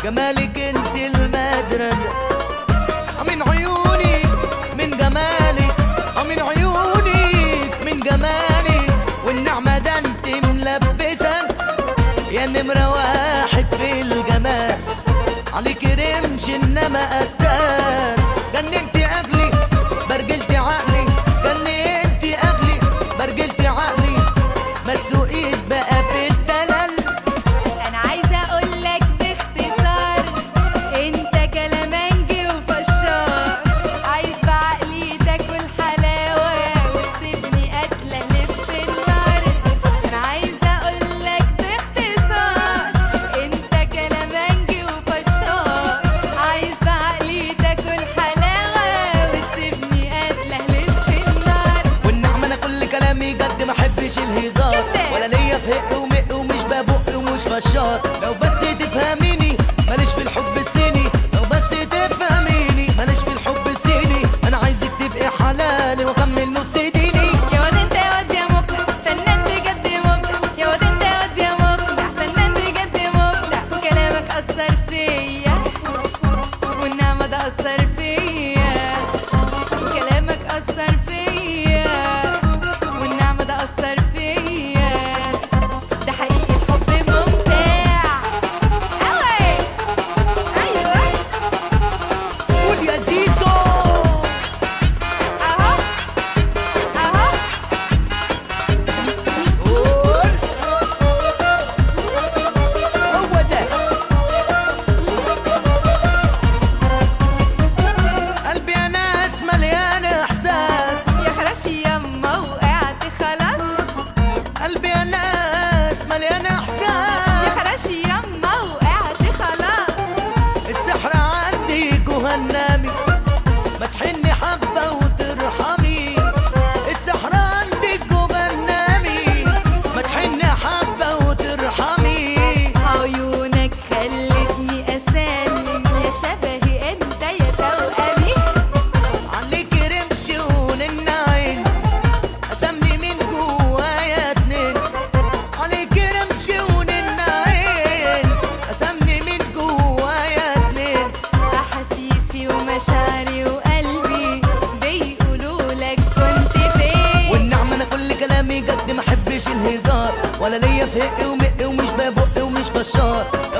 جمالك انت المدرسة من عيوني من جمالك من عيوني من جمالك والنعمة ده انت ملبسة يا نمرة واحد في الجمال عليك رمش انما قتال جننت اغلي برجلت عقلي جننت اغلي برجلت عقلي ما تسوقيش بقى في الدلال انا عايزه اقول لك باختصار انت كلامنجي وفشار عايز بعقلي تاكل حلاوه وتسيبني قاتله لف النار انا عايزه اقول لك باختصار انت كلامنجي وفشار عايز بعقلي تاكل حلاوه وتسيبني قاتله لف النار والنعمة انا كل كلامي جد ما احبش الهزار كده. ولا ليا فق ومق ومش ببق ومش فشار لو بس تفهميني ماليش في الحب الصيني لو بس تفهميني ماليش في الحب الصيني انا عايزك تبقي حلالي واكمل نص ديني يا واد انت يا واد يا مقنع فنان بجد مبدع يا واد انت يا واد يا مقنع فنان بجد مبدع كلامك اثر فيا والنعمة ده اثر فيا كلامك اثر فيا والنعمة ده اثر فيا ده حقيقي الحب ممتع اوي ايوه قول يا زيزو اهو اهو قول هو ده قلبي يا ناس مليان احساس يا خراشي يما وقعت خلاص قلبي يا ناس مليان يا احساس خراشي يما وقعت خلاص السحر عندي جهنمي ما تحني حبة وترحمي السحر عندي جهنمي ما تحني حبة وترحمي عيونك خلتني اسلم يا شبهي انت يا توأمي عليك رمش وننعين قسمني من جوايا اتنين عليك رمش وننعين قسمني من جوايا اتنين احاسيسي ومشاعري وقلبي بيقولوا لك كنت فين والنعمة انا كل كلامي جد ما احبش الهزار ولا ليا فق ومق ومش ببق ومش بشار